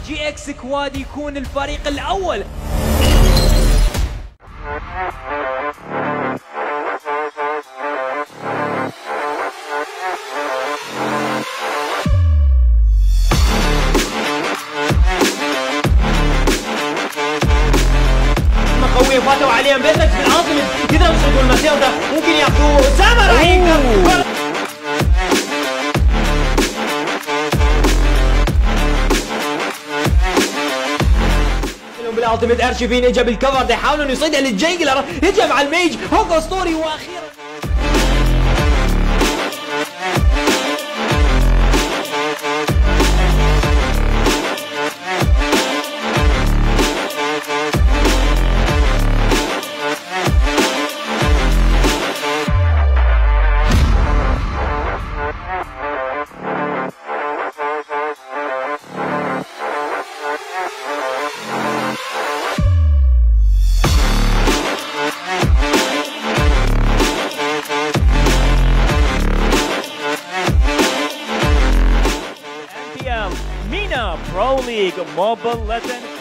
جي اكس كواد يكون الفريق الاول قوية فاتوا عليهم بيتك في العاصمة يقدروا يسرقوا المسير ده ممكن ياخذوه أسامة راح يقدر بالالتيميت ارشيفين اجى بالكفر ده يحاولون يصيدها للجيجلر هجم على الميج هوك اسطوري واخيرا NPL MENA Pro League Mobile Legend